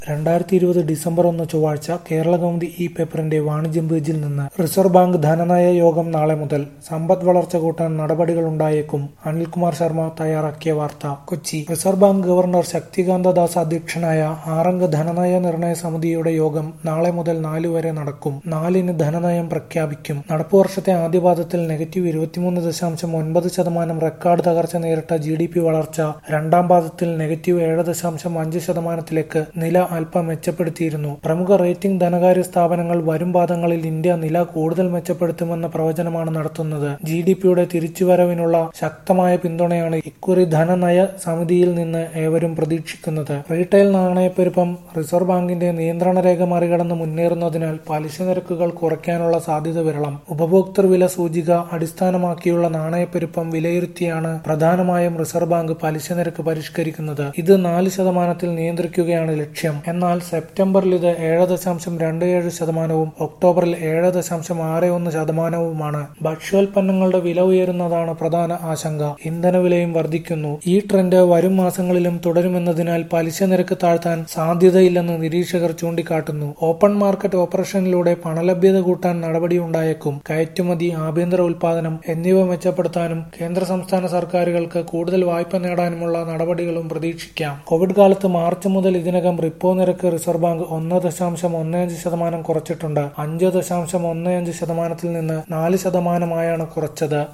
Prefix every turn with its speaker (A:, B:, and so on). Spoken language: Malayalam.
A: രണ്ടായിരത്തി ഇരുപത് ഡിസംബർ ഒന്ന് ചൊവ്വാഴ്ച കേരളകൗമുദി ഇ പേപ്പറിന്റെ വാണിജ്യം പേജിൽ നിന്ന് റിസർവ് ബാങ്ക് ധനനയ യോഗം നാളെ മുതൽ സമ്പദ് വളർച്ച കൂട്ടാൻ നടപടികളുണ്ടായേക്കും അനിൽകുമാർ ശർമ്മ തയ്യാറാക്കിയ വാർത്ത Kochi reserve bank governor Shaktikanta Das അധ്യക്ഷനായ ആറംഗ ധനനയ നിർണയ സമിതിയുടെ യോഗം നാളെ മുതൽ നാലു വരെ നടക്കും നാലിന് ധനനയം പ്രഖ്യാപിക്കും നടപ്പു വർഷത്തെ ആദ്യപാദത്തിൽ നെഗറ്റീവ് ഇരുപത്തിമൂന്ന് ദശാംശം ഒൻപത് ശതമാനം റെക്കോർഡ് തകർച്ച നേരിട്ട ജി ഡി പി വളർച്ച രണ്ടാം പാദത്തിൽ നെഗറ്റീവ് ഏഴ് ദശാംശം അഞ്ച് ശതമാനത്തിലേക്ക് നില അല്പം മെച്ചപ്പെടുത്തിയിരുന്നു പ്രമുഖ റേറ്റിംഗ് ധനകാര്യ സ്ഥാപനങ്ങൾ വരും പാദങ്ങളിൽ ഇന്ത്യ നില കൂടുതൽ മെച്ചപ്പെടുത്തുമെന്ന പ്രവചനമാണ് നടത്തുന്നത് ജി ഡി പിയുടെ തിരിച്ചുവരവിനുള്ള ശക്തമായ പിന്തുണയാണ് ഇക്കുറി ധനനയ സമിതിയിൽ നിന്ന് ഏവരും പ്രതീക്ഷിക്കുന്നത് റീറ്റെയിൽ നാണയപ്പെരുപ്പം റിസർവ് ബാങ്കിന്റെ നിയന്ത്രണ രേഖ മറികടന്ന് മുന്നേറുന്നതിനാൽ പലിശ നിരക്കുകൾ കുറയ്ക്കാനുള്ള സാധ്യത വിരളം ഉപഭോക്തൃ വില സൂചിക അടിസ്ഥാനമാക്കിയുള്ള നാണയപ്പെരുപ്പം വിലയിരുത്തിയാണ് പ്രധാനമായും റിസർവ് ബാങ്ക് പലിശ നിരക്ക് പരിഷ്കരിക്കുന്നത് ഇത് നാല് ശതമാനത്തിൽ നിയന്ത്രിക്കുകയാണ് ലക്ഷ്യം എന്നാൽ സെപ്റ്റംബറിൽ ഇത് ഏഴ് ദശാംശം രണ്ട് ഏഴ് ശതമാനവും ഒക്ടോബറിൽ ഏഴ് ദശാംശം ആറ് ഒന്ന് ശതമാനവുമാണ് ഭക്ഷ്യോൽപ്പന്നങ്ങളുടെ വില ഉയരുന്നതാണ് പ്രധാന ആശങ്ക ഇന്ധനവിലയും വർദ്ധിക്കുന്നു ഈ ട്രെൻഡ് വരും മാസങ്ങളിലും തുടരുമെന്നതിനാൽ പലിശ നിരക്ക് താഴ്ത്താൻ സാധ്യതയില്ലെന്ന് നിരീക്ഷകർ ചൂണ്ടിക്കാട്ടുന്നു ഓപ്പൺ മാർക്കറ്റ് ഓപ്പറേഷനിലൂടെ പണലഭ്യത കൂട്ടാൻ നടപടിയുണ്ടായേക്കും കയറ്റുമതി ആഭ്യന്തര ഉൽപാദനം എന്നിവ മെച്ചപ്പെടുത്താനും കേന്ദ്ര സംസ്ഥാന സർക്കാരുകൾക്ക് കൂടുതൽ വായ്പ നേടാനുമുള്ള നടപടികളും പ്രതീക്ഷിക്കാം കോവിഡ് കാലത്ത് മാർച്ച് മുതൽ ഇതിനകം റിപ്പോ നിരക്ക് റിസർവ് ബാങ്ക് ഒന്ന് ദശാംശം ഒന്ന് അഞ്ച് ശതമാനം കുറച്ചിട്ടുണ്ട് അഞ്ച് ദശാംശം ഒന്ന് അഞ്ച് ശതമാനത്തിൽ നിന്ന് നാല് ശതമാനമായാണ് കുറച്ചത്